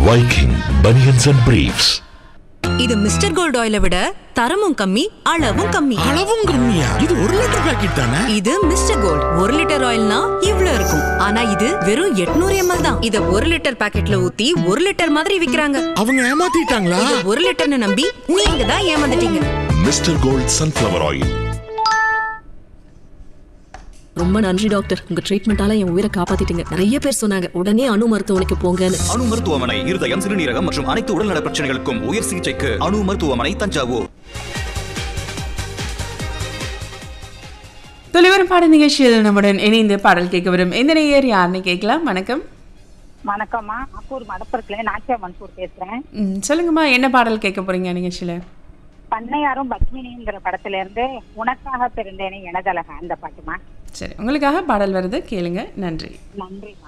Viking Bunions and Briefs. இது mister gold ஆயிலை விட தரமும் கம்மி அளவும் கம்மி அளவும் கம்மியா இது ஒரு லிட்டர் பாக்கெட் தானே இது மிஸ்டர் கோல்ட் ஒரு லிட்டர் ஆயில்னா இவ்ளோ இருக்கும் ஆனா இது வெறும் 800 எம்எல் தான் இத ஒரு லிட்டர் பாக்கெட்ல ஊத்தி ஒரு லிட்டர் மாதிரி விக்கிறாங்க அவங்க ஏமாத்திட்டாங்களா இத ஒரு லிட்டர்னு நம்பி நீங்க தான் ஏமாந்துட்டீங்க Mr. Gold Sunflower Oil. ரொம்ப நன்றி டாக்டர் உங்க ட்ரீட்மெண்டால என் உயிரை காப்பாத்திட்டீங்க நிறைய பேர் சொன்னாங்க உடனே அணு மருத்துவமனைக்கு போங்கன்னு அணு மருத்துவமனை இருதயம் சிறுநீரகம் மற்றும் அனைத்து உடல்நல பிரச்சனைகளுக்கும் உயர் சிகிச்சைக்கு அணு மருத்துவமனை தஞ்சாவூர் துளிவரும் பாடல் நிகழ்ச்சியில் நம்முடன் இணைந்து பாடல் கேட்க வரும் இந்த நேயர் யாருன்னு கேட்கலாம் வணக்கம் வணக்கம்மா அப்பூர் மடப்புறத்துல நாச்சியா மன்சூர் பேசுறேன் ம், சொல்லுங்கம்மா என்ன பாடல் கேட்க போறீங்க நிகழ்ச்சியில பண்ணையாரும் பத்மினிங்கிற படத்துல இருந்து உனக்காக பிறந்தேனே எனதழக அந்த பாட்டுமா சரி உங்களுக்காக பாடல் வருது கேளுங்க நன்றி நன்றிம்மா